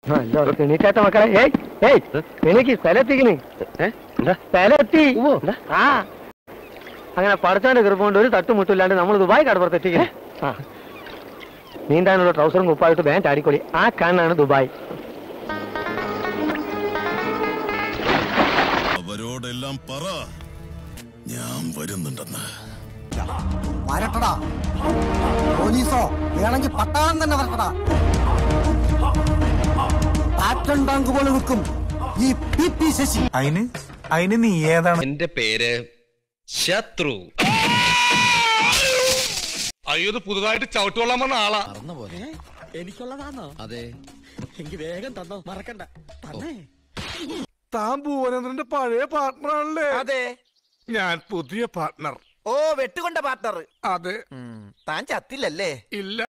എണീക്കാത്ത മക്കളെ ഏയ് ഏയ് എനിക്ക് സ്ഥലത്തിക്കണ് സ്ഥലത്തി ആ അങ്ങനെ പഠിച്ചവന്റെ കൃപ കൊണ്ട് ഒരു തട്ടുമുട്ടില്ലാണ്ട് നമ്മൾ ദുബായ് കടപ്പുറത്തെത്തിക്കണേ ആ നീന്താനുള്ള ട്രൗസറും കുപ്പായിട്ട് ബാൻ ചാടിക്കൊളി ആ കാണാണ് ദുബായ് അവരോടെല്ലാം പറ ഞാൻ വരുന്നുണ്ടെന്ന് വരട്ടടാ പോലീസോ വേണമെങ്കിൽ പട്ടാളം തന്നെ വരട്ടടാ പാറ്റൺ ടാങ്ക് പോലെ നിൽക്കും ഈ പി പി ശശി അതിന് അതിന് നീ ഏതാണ് എന്റെ പേര് ശത്രു അയ്യോ ഇത് പുതുതായിട്ട് ചവിട്ടുകൊള്ളാൻ വന്ന ആളാ താൻ ഭുവനേന്ദ്രന്റെ പഴയ പാർട്ട്ണർ ആണല്ലേ ഞാൻ പുതിയ പാർട്ട്ണർ ഓ വെട്ടുകൊണ്ട പാർട്ട്ണർ അതെ താൻ ചത്തില്ലല്ലേ ഇല്ല